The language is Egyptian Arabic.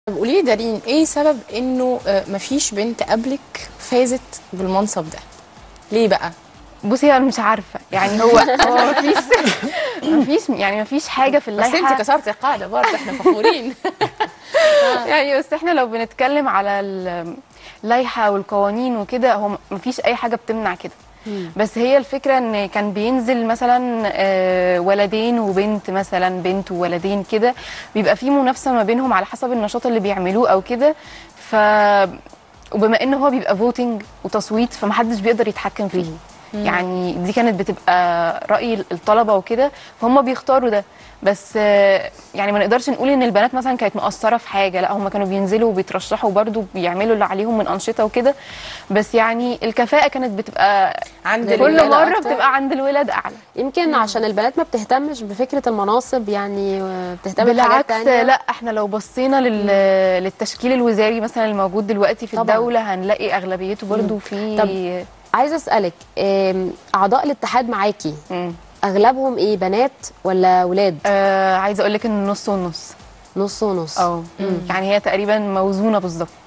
طب قولي لي دارين ايه سبب انه آه، مفيش بنت قبلك فازت بالمنصب ده ليه بقى بصي انا مش عارفه يعني هو هو مفيش مفيش يعني مفيش حاجه في بس اللائحه انت كسرتي القاعده برضه احنا فخورين يعني بس احنا لو بنتكلم على اللائحه والقوانين وكده هو مفيش اي حاجه بتمنع كده بس هي الفكره ان كان بينزل مثلا آه، ولدين وبنت مثلا بنت وولدين كده بيبقى في منافسه ما بينهم على حسب النشاط اللي بيعملوه او كده ف وبما ان هو بيبقى فوتنج وتصويت فمحدش بيقدر يتحكم فيه يعني دي كانت بتبقى راي الطلبه وكده فهم بيختاروا ده بس آه، يعني ما نقدرش نقول ان البنات مثلا كانت مقصره في حاجه لا هم كانوا بينزلوا وبيترشحوا برضو بيعملوا اللي عليهم من انشطه وكده بس يعني الكفاءه كانت بتبقى عند كل الولاد مره أكتر. بتبقى عند الولاد اعلى يمكن عشان البنات ما بتهتمش بفكره المناصب يعني آه، بتهتم بحاجات بالعكس تانية لا احنا لو بصينا لل... للتشكيل الوزاري مثلا الموجود دلوقتي في طبعاً. الدوله هنلاقي اغلبيته برضو في طب عايزه اسالك آم، اعضاء الاتحاد معاكي مم. اغلبهم ايه بنات ولا ولاد آه عايزه اقول لك ان نص ونص نص ونص اه يعني هي تقريبا موزونه بالظبط